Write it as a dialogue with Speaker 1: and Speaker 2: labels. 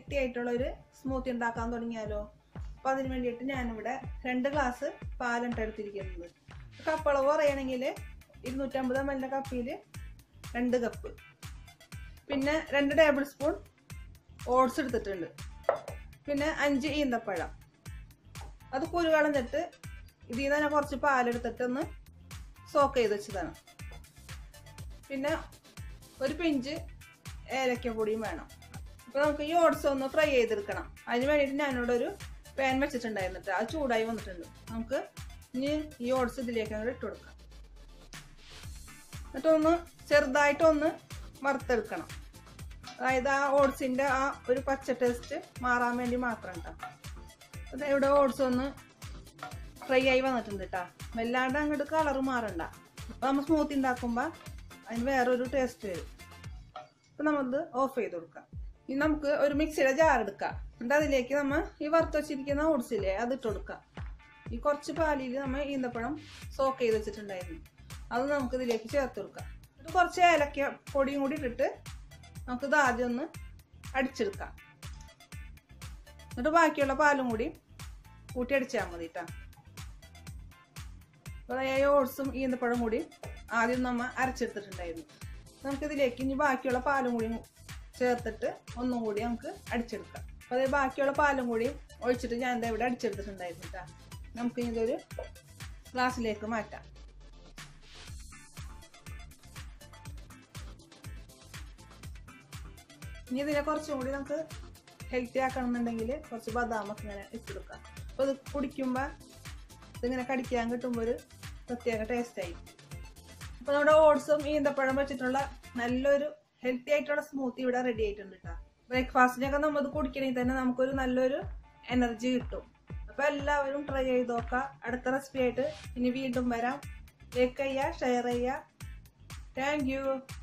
Speaker 1: Healthy ആയിട്ടുള്ള ഒരു smoothie ഉണ്ടാക്കാൻ തുടങ്ങിയാലോ അപ്പോൾ അതിന് വേണ്ടിയിട്ട് ഞാനിവിടെ രണ്ട് ഗ്ലാസ് പാലാണ് എടുത്തിരിക്കുന്നത് കപ്പളവ് പറയണമെങ്കിൽ ഇരുന്നൂറ്റമ്പത് എം എല്ലിൻ്റെ കപ്പിൽ രണ്ട് കപ്പ് പിന്നെ രണ്ട് ടേബിൾ സ്പൂൺ ഓട്സ് എടുത്തിട്ടുണ്ട് പിന്നെ അഞ്ച് ഈന്തപ്പഴം അത് കുരു കളഞ്ഞിട്ട് ഇതിൽ നിന്ന് തന്നെ കുറച്ച് പാലെടുത്തിട്ട് ഒന്ന് സോക്ക് ചെയ്ത് വെച്ചതാണ് പിന്നെ ഒരു പിഞ്ച് ഏലക്കപ്പൊടിയും വേണം അപ്പോൾ നമുക്ക് ഈ ഓട്സ് ഒന്ന് ഫ്രൈ ചെയ്തെടുക്കണം അതിന് വേണ്ടിയിട്ട് ഞാനിവിടെ ഒരു പാൻ വെച്ചിട്ടുണ്ടായിരുന്നു ട്ടോ. അത് ചൂടായി വന്നിട്ടുണ്ട് നമുക്ക് ഇനി ഈ ഓട്സ് ഇതിലേക്ക് അങ്ങോട്ട് ഇട്ട് കൊടുക്കാം എന്നിട്ടൊന്ന് ചെറുതായിട്ടൊന്ന് വറുത്തെടുക്കണം അതായത് ആ ഓട്സിൻ്റെ ആ ഒരു പച്ച ടേസ്റ്റ് മാറാൻ വേണ്ടി മാത്രം കേട്ടോ അത് ഇവിടെ ഓട്സ് ഒന്ന് ഫ്രൈ ആയി വന്നിട്ടുണ്ട് കേട്ടോ വല്ലാണ്ട് അങ്ങോട്ട് കളർ മാറണ്ട അപ്പോൾ നമ്മൾ സ്മൂത്തി ഉണ്ടാക്കുമ്പോൾ അതിന് വേറൊരു ടേസ്റ്റ് വരും അപ്പം നമ്മളിത് ഓഫ് ചെയ്ത് കൊടുക്കാം ഇനി നമുക്ക് ഒരു മിക്സിയുടെ ജാർ എടുക്കാം എന്നിട്ട് അതിലേക്ക് നമ്മൾ ഈ വറുത്ത് വെച്ചിരിക്കുന്ന ഓട്സ് ഇല്ലേ അത് ഇട്ട് കൊടുക്കാം ഈ കുറച്ച് പാലിൽ നമ്മൾ ഈന്തപ്പഴം സോക്ക് ചെയ്ത് വെച്ചിട്ടുണ്ടായിരുന്നു അത് നമുക്ക് ഇതിലേക്ക് ചേർത്ത് കൊടുക്കാം എന്നിട്ട് കുറച്ച് ഏലക്ക പൊടിയും കൂടി ഇട്ടിട്ട് നമുക്കിത് ആദ്യം ഒന്ന് അടിച്ചെടുക്കാം എന്നിട്ട് ബാക്കിയുള്ള പാലും കൂടി കൂട്ടി അടിച്ചാൽ മതി കേട്ടോ അപ്പോൾ ഈ ഓട്സും ഈന്തപ്പഴം കൂടി ആദ്യം നമ്മൾ അരച്ചെടുത്തിട്ടുണ്ടായിരുന്നു നമുക്കിതിലേക്ക് ഇനി ബാക്കിയുള്ള പാലും കൂടി ചേർത്തിട്ട് ഒന്നും കൂടി നമുക്ക് അടിച്ചെടുക്കാം അപ്പോൾ അത് ബാക്കിയുള്ള പാലും കൂടി ഒഴിച്ചിട്ട് ഞാൻ എന്താ ഇവിടെ അടിച്ചെടുത്തിട്ടുണ്ടായിരുന്നു കേട്ടോ നമുക്ക് ഇനി ഇതൊരു ഗ്ലാസ്സിലേക്ക് മാറ്റാം ഇനി ഇതിനെ കുറച്ചും കൂടി നമുക്ക് ഹെൽത്തി ആക്കണമെന്നുണ്ടെങ്കിൽ കുറച്ച് ബദാമൊക്കെ ഇങ്ങനെ ഇട്ടെടുക്കാം അപ്പോൾ ഇത് കുടിക്കുമ്പോൾ ഇതിങ്ങനെ കടിക്കാൻ കിട്ടുമ്പോൾ ഒരു പ്രത്യേക ടേസ്റ്റ് ആയി അപ്പോൾ നമ്മുടെ ഓട്സും ഈന്തപ്പഴം വെച്ചിട്ടുള്ള നല്ലൊരു ഹെൽത്തി ആയിട്ടുള്ള സ്മൂത്തി ഇവിടെ റെഡി ആയിട്ടുണ്ട് കേട്ടോ ബ്രേക്ക്ഫാസ്റ്റിനൊക്കെ നമ്മൾ ഇത് കുടിക്കണമെങ്കിൽ തന്നെ നമുക്കൊരു നല്ലൊരു എനർജി കിട്ടും അപ്പോൾ എല്ലാവരും ട്രൈ ചെയ്ത് നോക്കാം അടുത്ത റെസിപ്പി ആയിട്ട് ഇനി വീണ്ടും വരാം ലൈക്ക് ചെയ്യുക ഷെയർ ചെയ്യുക താങ്ക് യു